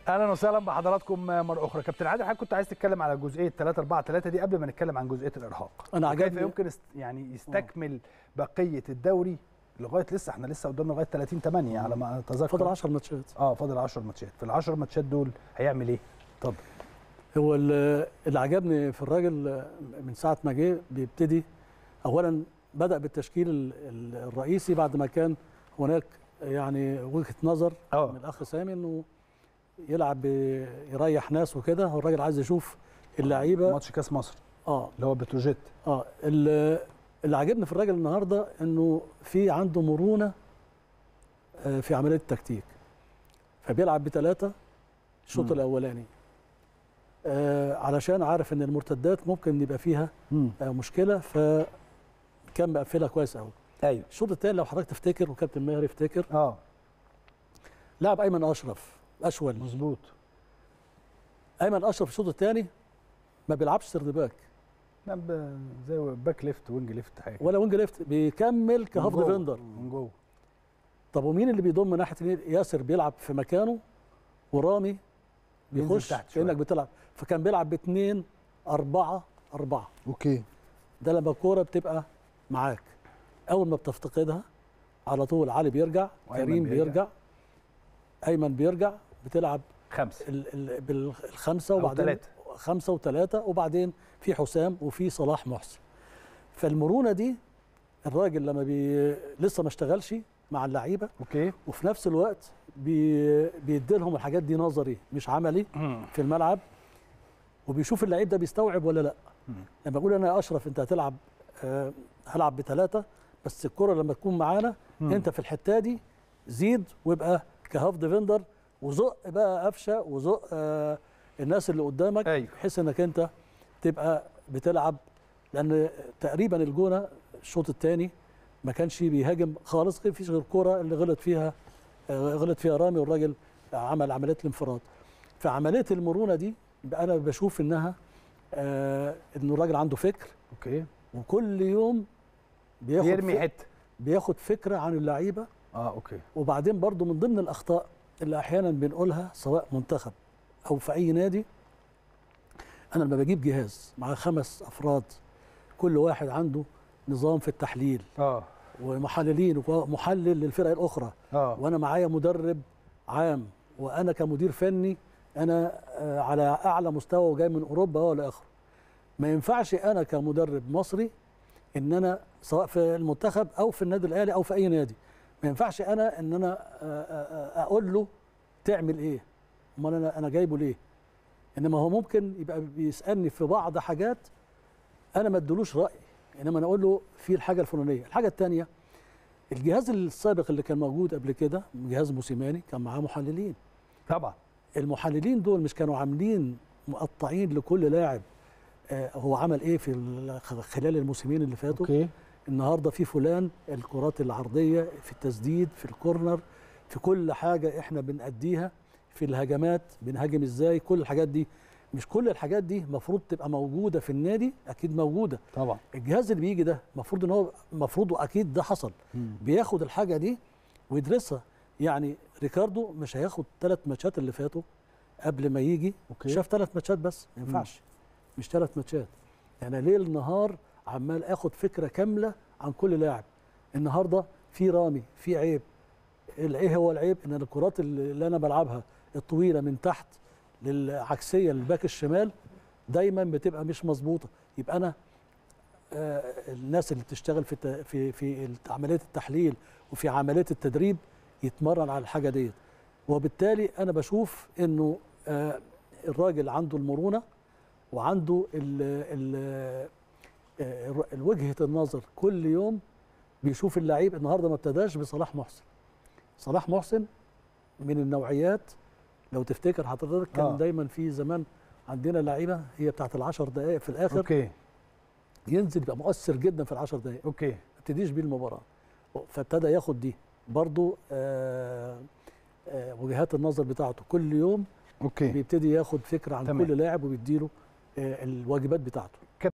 اهلا وسهلا بحضراتكم مره اخرى كابتن عادل حضرتك كنت عايز تتكلم على جزئيه 3 4 3 دي قبل ما نتكلم عن جزئيه الارهاق أنا كيف عجبني- يمكن است يعني يستكمل بقيه الدوري لغايه لسه احنا لسه قدامنا لغايه 30 8 على ما اتذكر فاضل 10 ماتشات اه فاضل 10 ماتشات في ال 10 ماتشات دول هيعمل ايه اتفضل هو ال- اللي عجبني في الراجل من ساعه ما جه بيبتدي اولا بدا بالتشكيل ال- ال- الرئيسي بعد ما كان هناك يعني وجهه نظر اه من الاخ سامي انه يلعب ب- يريح ناس وكده هو الراجل عايز يشوف اللعيبه ماتش كاس مصر اه اللي هو بتروجيت اه ال- اللي عجبني في الراجل النهارده انه في عنده مرونه آه، في عمليه التكتيك فبيلعب بثلاثه الشوط مم. الاولاني آه، علشان عارف ان المرتدات ممكن يبقى فيها امم آه، مشكله فكان مقفلها كويس قوي ايوه الشوط الثاني لو حضرتك تفتكر وكابتن ماهر يفتكر اه لعب ايمن اشرف اشول مظبوط ايمن اشرف الشوط الثاني ما بيلعبش سرد باك لا، ب- زي باك ليفت وينج ليفت حاجه كده. ولا وينج ليفت بيكمل من كهاف جوه، ديفندر من جوه طب ومين اللي بيضم من ناحيه اليمين ياسر بيلعب في مكانه ورامي بينزل بيخش تحت شوية. كانك بتلعب فكان بيلعب باثنين أربعة أربعة اوكي ده لما الكورة بتبقى معاك أول ما بتفتقدها على طول علي بيرجع وأيمن كريم بيرجع. بيرجع أيمن بيرجع بتلعب خمسه ال- ال- بالخمسة أو وبعدين تلاتة. خمسة وثلاثة وبعدين في حسام وفي صلاح محسن فالمرونة دي الراجل لما بي لسه ما اشتغلش مع اللعيبة اوكي وفي نفس الوقت بي بيدي لهم الحاجات دي نظري مش عملي في الملعب وبيشوف اللعيب ده بيستوعب ولا لا مم. لما بقول انا يا اشرف انت هتلعب آه هلعب بثلاثه بس الكره لما تكون معانا مم. انت في الحته دي زيد وابقى كهاف ديفندر وزق بقى قفشه وزق آه الناس اللي قدامك ايوه بحيث انك انت تبقى بتلعب لان تقريبا الجونه الشوط الثاني ما كانش بيهاجم خالص غير فيش غير كوره اللي غلط فيها آه، غلط فيها رامي والراجل عمل عمليه الانفراد فعمليه المرونه دي بقى انا بشوف انها آه انه الراجل عنده فكر اوكي وكل يوم بياخد يرمي فك- حته بياخد فكره عن اللعيبه اه اوكي وبعدين برضو من ضمن الاخطاء اللي احيانا بنقولها سواء منتخب او في اي نادي انا لما بجيب جهاز مع خمس افراد كل واحد عنده نظام في التحليل اه ومحللين ومحلل للفرق الاخرى اه وانا معايا مدرب عام وانا كمدير فني انا آه، على اعلى مستوى وجاي من اوروبا والى اخره ما ينفعش انا كمدرب مصري ان انا سواء في المنتخب او في النادي الاهلي او في اي نادي ما ينفعش انا ان انا آه، آه، آه، اقول له تعمل ايه امال انا انا جايبه ليه انما هو ممكن يبقى بيسالني في بعض حاجات انا ما ادلوش راي انما انا اقول له في الحاجه الفلانيه الحاجه الثانيه الجهاز السابق اللي كان موجود قبل كده جهاز موسيماني كان معاه محللين طبعا المحللين دول مش كانوا عاملين مقطعين لكل لاعب آه، هو عمل ايه في ال- خلال الموسمين اللي فاتوا اوكي النهارده في فلان الكرات العرضيه في التسديد في الكورنر في كل حاجه احنا بنأديها في الهجمات بنهاجم ازاي كل الحاجات دي مش كل الحاجات دي المفروض تبقى موجوده في النادي اكيد موجوده طبعا الجهاز اللي بيجي ده المفروض ان هو المفروض واكيد ده حصل مم. بياخد الحاجه دي ويدرسها يعني ريكاردو مش هياخد ثلاث ماتشات اللي فاتوا قبل ما يجي اوكي شاف ثلاث ماتشات بس ما ينفعش مش ثلاث ماتشات انا ليل نهار عمال اخد فكره كامله عن كل لاعب النهارده في رامي في عيب ال- ايه هو العيب ان الكرات اللي اللي انا بلعبها الطويله من تحت للعكسيه للباك الشمال دايما بتبقى مش مظبوطه يبقى انا آه، الناس اللي بتشتغل في الت- في في الت- عمليه التحليل وفي عمليه التدريب يتمرن على الحاجه ديت وبالتالي انا بشوف انه آه، الراجل عنده المرونه وعنده ال ال آه، وجهه النظر كل يوم بيشوف اللعيب النهارده ما ابتداش بصلاح محسن صلاح محسن من النوعيات لو تفتكر حضرتك كان آه. دايما في زمان عندنا لعيبه هي بتاعت العشر دقائق في الاخر اوكي ينزل يبقى مؤثر جدا في العشر دقائق اوكي ما ابتديش بيه المباراه فابتدى ياخد دي برضو آه آه وجهات النظر بتاعته كل يوم اوكي بيبتدي ياخد فكره عن تمام. كل لاعب وبيديله آه الواجبات بتاعته